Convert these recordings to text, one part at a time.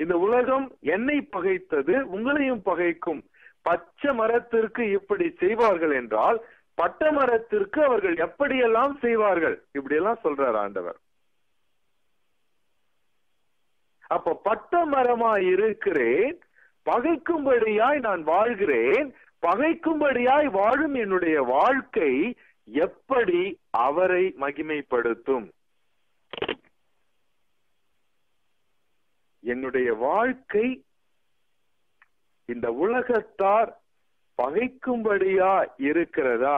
இந்த உலகம் என்னை பகைத்தது உங்களையும் பகைக்கும் பச்சை மரத்திற்கு இப்படி செய்வார்கள் என்றால் பட்ட மரத்திற்கு அவர்கள் எப்படியெல்லாம் செய்வார்கள் இப்படி எல்லாம் சொல்றார் ஆண்டவர் அப்ப பட்ட மரமாய் இருக்கிறேன் பகைக்கும்படியாய் நான் வாழ்கிறேன் பகைக்கும்படியாய் வாழும் என்னுடைய வாழ்க்கை எப்படி அவரை மகிமைப்படுத்தும் என்னுடைய வாழ்க்கை இந்த உலகத்தார் பகைக்கும்படியா இருக்கிறதா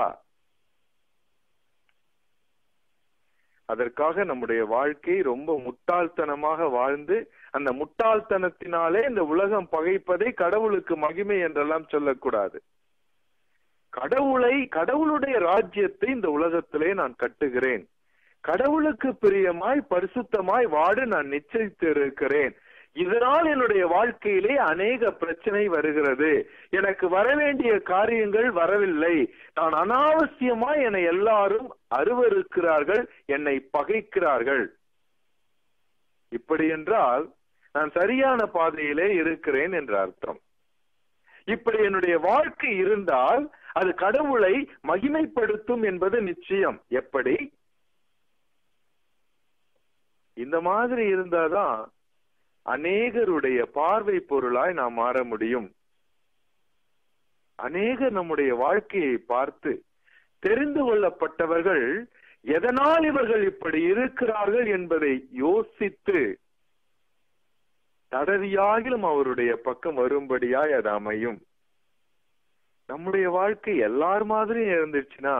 அதற்காக நம்முடைய வாழ்க்கை ரொம்ப முட்டாள்தனமாக வாழ்ந்து அந்த முட்டாள்தனத்தினாலே இந்த உலகம் பகைப்பதை கடவுளுக்கு மகிமை என்றெல்லாம் சொல்லக்கூடாது கடவுளை கடவுளுடைய ராஜ்யத்தை இந்த உலகத்திலே நான் கட்டுகிறேன் கடவுளுக்கு பிரியமாய் பரிசுத்தமாய் வாடு நான் நிச்சயித்து இருக்கிறேன் இதனால் என்னுடைய வாழ்க்கையிலே அநேக பிரச்சனை வருகிறது எனக்கு வர வேண்டிய காரியங்கள் வரவில்லை நான் அனாவசியமாய் என்னை எல்லாரும் அருவருக்கிறார்கள் என்னை பகைக்கிறார்கள் இப்படி என்றால் நான் சரியான பாதையிலே இருக்கிறேன் என்ற அர்த்தம் இப்படி என்னுடைய வாழ்க்கை இருந்தால் அது கடவுளை மகிமைப்படுத்தும் என்பது நிச்சயம் எப்படி இந்த மாதிரி இருந்தாதான் அநேகருடைய பார்வை பொருளாய் நாம் மாற முடியும் அநேகர் நம்முடைய வாழ்க்கையை பார்த்து தெரிந்து கொள்ளப்பட்டவர்கள் எதனால் இவர்கள் இப்படி இருக்கிறார்கள் என்பதை யோசித்து தடவியாகிலும் அவருடைய பக்கம் வரும்படியாய் அது அமையும் நம்முடைய வாழ்க்கை எல்லார் மாதிரியும் இருந்துச்சுன்னா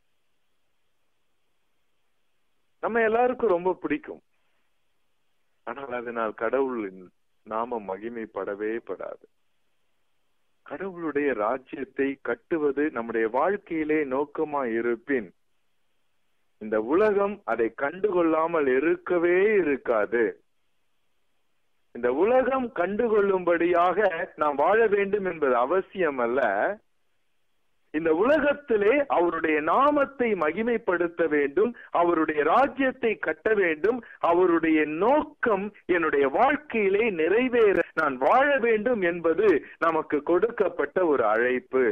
நம்ம எல்லாருக்கும் ரொம்ப பிடிக்கும் ஆனால் அதனால் கடவுளின் நாமம் மகிமைப்படவே படாது கடவுளுடைய ராஜ்யத்தை கட்டுவது நம்முடைய வாழ்க்கையிலே நோக்கமா இருப்பின் இந்த உலகம் அதை கண்டுகொள்ளாமல் இருக்கவே இருக்காது இந்த உலகம் கண்டுகொள்ளும்படியாக நாம் வாழ வேண்டும் என்பது அவசியம் அல்ல இந்த உலகத்திலே அவருடைய நாமத்தை மகிமைப்படுத்த வேண்டும் அவருடைய ராஜ்யத்தை கட்ட வேண்டும் அவருடைய நோக்கம் என்னுடைய வாழ்க்கையிலே நிறைவேற நான் வாழ வேண்டும் என்பது நமக்கு கொடுக்கப்பட்ட ஒரு அழைப்பு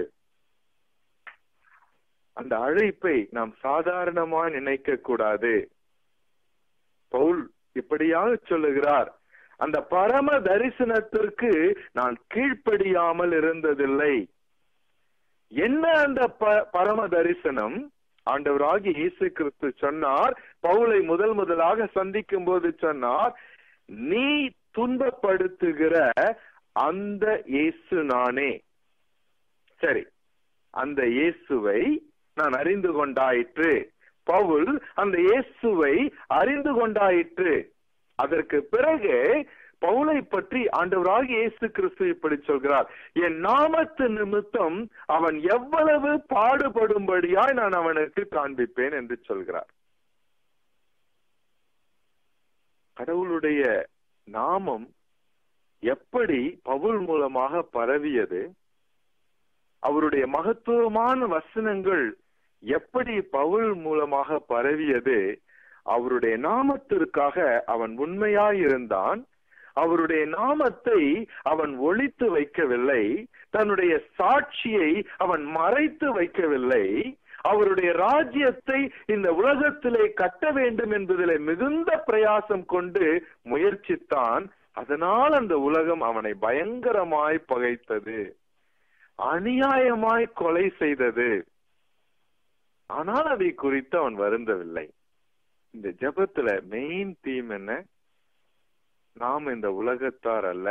அந்த அழைப்பை நாம் சாதாரணமா நினைக்க கூடாது பவுல் இப்படியாக சொல்லுகிறார் அந்த பரம தரிசனத்திற்கு நான் கீழ்ப்படியாமல் இருந்ததில்லை என்ன அந்த பரம தரிசனம் ஆண்டவராகி இயேசு கிறிஸ்து சொன்னார் பவுலை முதல் முதலாக சந்திக்கும் போது சொன்னார் நீ துன்பப்படுத்துகிற அந்த இயேசு நானே சரி அந்த இயேசுவை நான் அறிந்து கொண்டாயிற்று பவுல் அந்த இயேசுவை அறிந்து கொண்டாயிற்று அதற்கு பிறகு பவுலை பற்றி ஆண்டவராக இயேசு கிறிஸ்து இப்படி சொல்கிறார் என் நாமத்து நிமித்தம் அவன் எவ்வளவு பாடுபடும்படியாய் நான் அவனுக்கு காண்பிப்பேன் என்று சொல்கிறார் கடவுளுடைய நாமம் எப்படி பவுல் மூலமாக பரவியது அவருடைய மகத்துவமான வசனங்கள் எப்படி பவுல் மூலமாக பரவியது அவருடைய நாமத்திற்காக அவன் உண்மையாயிருந்தான் அவருடைய நாமத்தை அவன் ஒழித்து வைக்கவில்லை தன்னுடைய சாட்சியை அவன் மறைத்து வைக்கவில்லை அவருடைய ராஜ்யத்தை இந்த உலகத்திலே கட்ட வேண்டும் என்பதிலே மிகுந்த பிரயாசம் கொண்டு முயற்சித்தான் அதனால் அந்த உலகம் அவனை பயங்கரமாய் பகைத்தது அநியாயமாய் கொலை செய்தது ஆனால் அதை குறித்து அவன் வருந்தவில்லை இந்த ஜபத்துல மெயின் தீம் என்ன நாம் இந்த உலகத்தார் அல்ல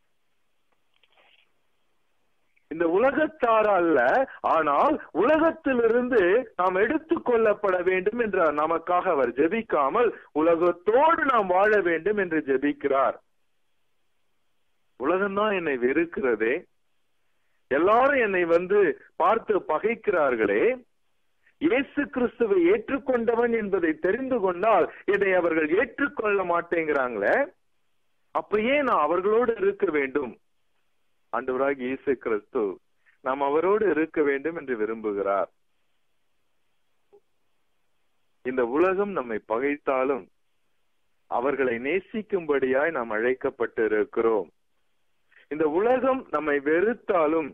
இந்த உலகத்தார் அல்ல ஆனால் உலகத்திலிருந்து நாம் எடுத்துக் கொள்ளப்பட வேண்டும் என்று நமக்காக அவர் ஜெபிக்காமல் உலகத்தோடு நாம் வாழ வேண்டும் என்று ஜெபிக்கிறார் உலகம்தான் என்னை வெறுக்கிறதே எல்லாரும் என்னை வந்து பார்த்து பகைக்கிறார்களே இயேசு கிறிஸ்துவை ஏற்றுக்கொண்டவன் என்பதை தெரிந்து கொண்டால் இதை அவர்கள் ஏற்றுக்கொள்ள மாட்டேங்கிறாங்களே அப்ப ஏன் நான் அவர்களோடு இருக்க வேண்டும் ஆண்டவராக இயேசு கிறிஸ்து நாம் அவரோடு இருக்க வேண்டும் என்று விரும்புகிறார் இந்த உலகம் நம்மை பகைத்தாலும் அவர்களை நேசிக்கும்படியாய் நாம் அழைக்கப்பட்டு இருக்கிறோம் இந்த உலகம் நம்மை வெறுத்தாலும்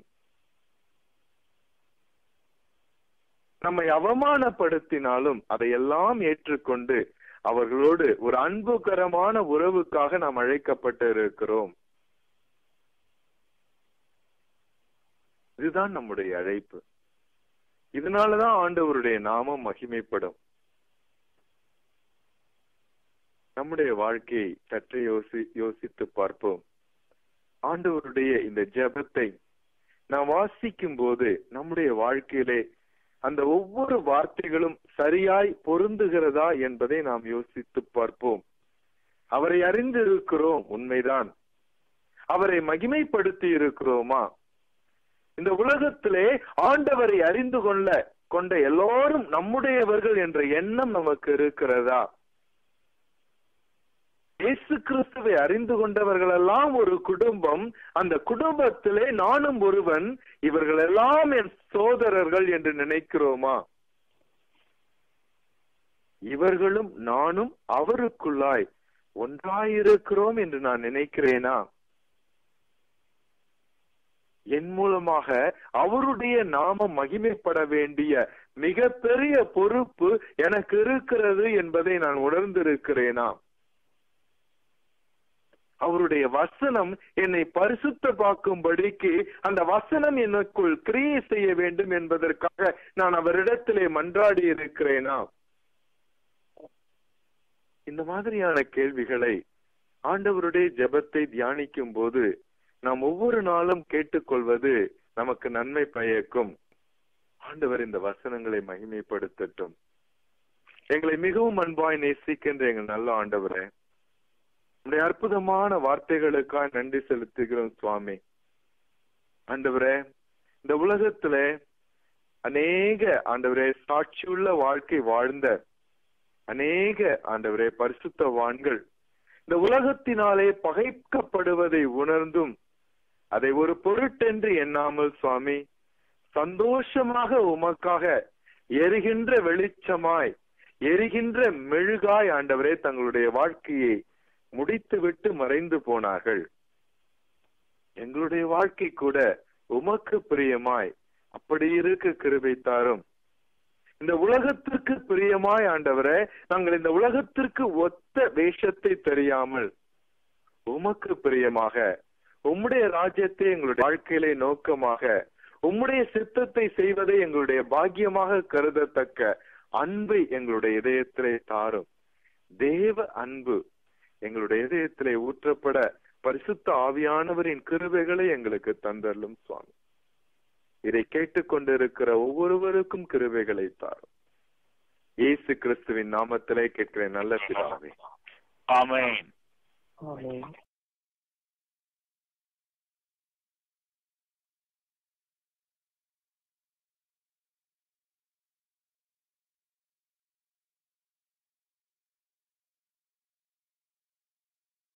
நம்மை அவமானப்படுத்தினாலும் அதையெல்லாம் ஏற்றுக்கொண்டு அவர்களோடு ஒரு அன்புகரமான உறவுக்காக நாம் அழைக்கப்பட்டு இருக்கிறோம் இதுதான் நம்முடைய அழைப்பு இதனாலதான் ஆண்டவருடைய நாமம் மகிமைப்படும் நம்முடைய வாழ்க்கையை சற்று யோசி யோசித்து பார்ப்போம் ஆண்டவருடைய இந்த ஜெபத்தை நாம் வாசிக்கும் போது நம்முடைய வாழ்க்கையிலே அந்த ஒவ்வொரு வார்த்தைகளும் சரியாய் பொருந்துகிறதா என்பதை நாம் யோசித்து பார்ப்போம் அவரை அறிந்து இருக்கிறோம் உண்மைதான் அவரை மகிமைப்படுத்தி இருக்கிறோமா இந்த உலகத்திலே ஆண்டவரை அறிந்து கொள்ள கொண்ட எல்லோரும் நம்முடையவர்கள் என்ற எண்ணம் நமக்கு இருக்கிறதா இயேசு கிறிஸ்துவை அறிந்து கொண்டவர்கள் எல்லாம் ஒரு குடும்பம் அந்த குடும்பத்திலே நானும் ஒருவன் இவர்கள் எல்லாம் என் சோதரர்கள் என்று நினைக்கிறோமா இவர்களும் நானும் அவருக்குள்ளாய் ஒன்றாயிருக்கிறோம் என்று நான் நினைக்கிறேனா என் மூலமாக அவருடைய நாமம் மகிமைப்பட வேண்டிய மிகப்பெரிய பொறுப்பு எனக்கு இருக்கிறது என்பதை நான் உணர்ந்திருக்கிறேனா அவருடைய வசனம் என்னை பரிசுத்த பார்க்கும்படிக்கு அந்த வசனம் எனக்குள் கிரியை செய்ய வேண்டும் என்பதற்காக நான் அவரிடத்திலே மன்றாடி இருக்கிறேனா இந்த மாதிரியான கேள்விகளை ஆண்டவருடைய ஜெபத்தை தியானிக்கும் போது நாம் ஒவ்வொரு நாளும் கேட்டுக்கொள்வது நமக்கு நன்மை பயக்கும் ஆண்டவர் இந்த வசனங்களை மகிமைப்படுத்தட்டும் எங்களை மிகவும் அன்பாய் நேசிக்கின்ற எங்கள் நல்ல ஆண்டவரே உடைய அற்புதமான வார்த்தைகளுக்காக நன்றி செலுத்துகிறோம் சுவாமி ஆண்டவரே இந்த உலகத்துல அநேக ஆண்டவரே சாட்சியுள்ள வாழ்க்கை வாழ்ந்த அநேக ஆண்டவரே பரிசுத்தவான்கள் இந்த உலகத்தினாலே பகைக்கப்படுவதை உணர்ந்தும் அதை ஒரு பொருட்டென்று எண்ணாமல் சுவாமி சந்தோஷமாக உமக்காக எரிகின்ற வெளிச்சமாய் எரிகின்ற மெழுகாய் ஆண்டவரே தங்களுடைய வாழ்க்கையை முடித்துவிட்டு மறைந்து போனார்கள் எங்களுடைய வாழ்க்கை கூட உமக்கு பிரியமாய் அப்படி இருக்க கிருபை தாரும் இந்த உலகத்திற்கு பிரியமாய் ஆண்டவரே நாங்கள் இந்த உலகத்திற்கு ஒத்த வேஷத்தை தெரியாமல் உமக்கு பிரியமாக உம்முடைய ராஜ்யத்தை எங்களுடைய வாழ்க்கையிலே நோக்கமாக உம்முடைய சித்தத்தை செய்வதை எங்களுடைய பாக்கியமாக கருதத்தக்க அன்பை எங்களுடைய இதயத்திலே தாரும் தேவ அன்பு எங்களுடைய இதயத்திலே ஊற்றப்பட பரிசுத்த ஆவியானவரின் கிருபைகளை எங்களுக்கு தந்தரலும் சுவாமி இதை கேட்டுக்கொண்டிருக்கிற ஒவ்வொருவருக்கும் கிருபைகளை தாரும் இயேசு கிறிஸ்துவின் நாமத்திலே கேட்கிறேன் நல்ல பிதாவே ஆமென் ஆமென்